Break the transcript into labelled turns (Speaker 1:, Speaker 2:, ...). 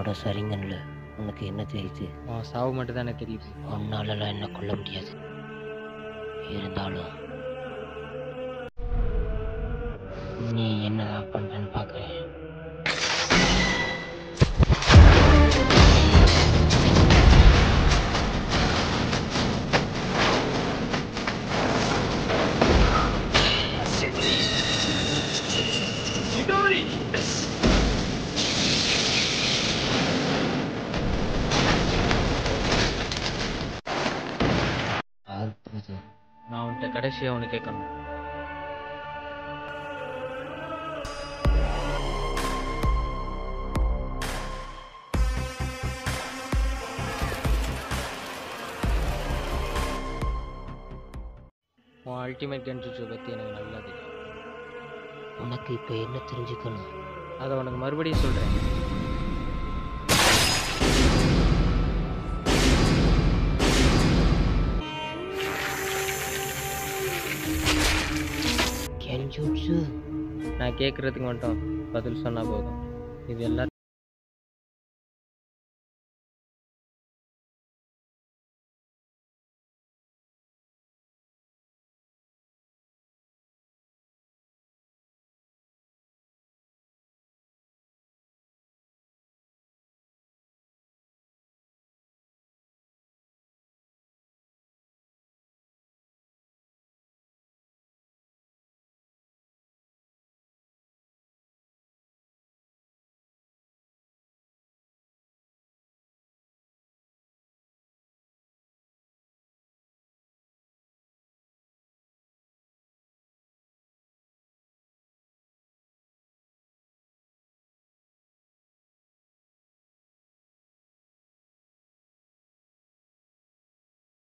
Speaker 1: என்னோட சரிங்கன்ல உனக்கு என்ன தெரியுது
Speaker 2: உன் சாவு மட்டும் தானே தெரியுது
Speaker 1: உன்னாலலாம் என்ன கொல்ல முடியாது இருந்தாலும் நீ என்னதான் பண்றேன்னு பார்க்குறேன் அற்புதம்
Speaker 2: நான் உன்கிட்ட கடைசியாக ஒன்று கேட்கணும் உன் அல்டிமேட் கன்ஜூட்ஸை பற்றி எனக்கு நல்லா தெரியும்
Speaker 1: உனக்கு இப்போ என்ன தெரிஞ்சுக்கணும்
Speaker 2: அதை உனக்கு மறுபடியும் சொல்கிறேன்
Speaker 1: கென்ஜூட்ஸு
Speaker 2: நான் கேட்குறதுக்கு மட்டும் பதில் சொன்னால் போதும் இது எல்லாத்தையும்